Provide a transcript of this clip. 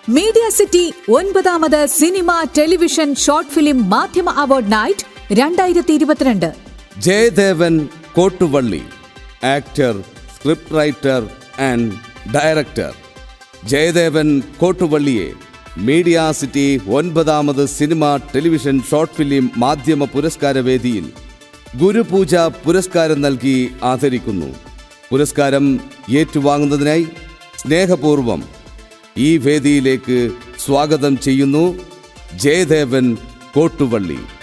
media city ഒൻപതാമത് cinema television short film മാധ്യമ award night രണ്ടായിരത്തി ഇരുപത്തിരണ്ട് Jayadevan Kottuvally actor script writer and director Jayadevan കോട്ടുവള്ളിയെ മീഡിയ സിറ്റി ഒൻപതാമത് സിനിമ ടെലിവിഷൻ ഷോർട്ട് ഫിലിം മാധ്യമ പുരസ്കാര വേദിയിൽ ഗുരുപൂജ പുരസ്കാരം നൽകി ആദരിക്കുന്നു പുരസ്കാരം ഏറ്റുവാങ്ങുന്നതിനായി സ്നേഹപൂർവം ഈ വേദിയിലേക്ക് സ്വാഗതം ചെയ്യുന്നു ജയദേവൻ കോട്ടുവള്ളി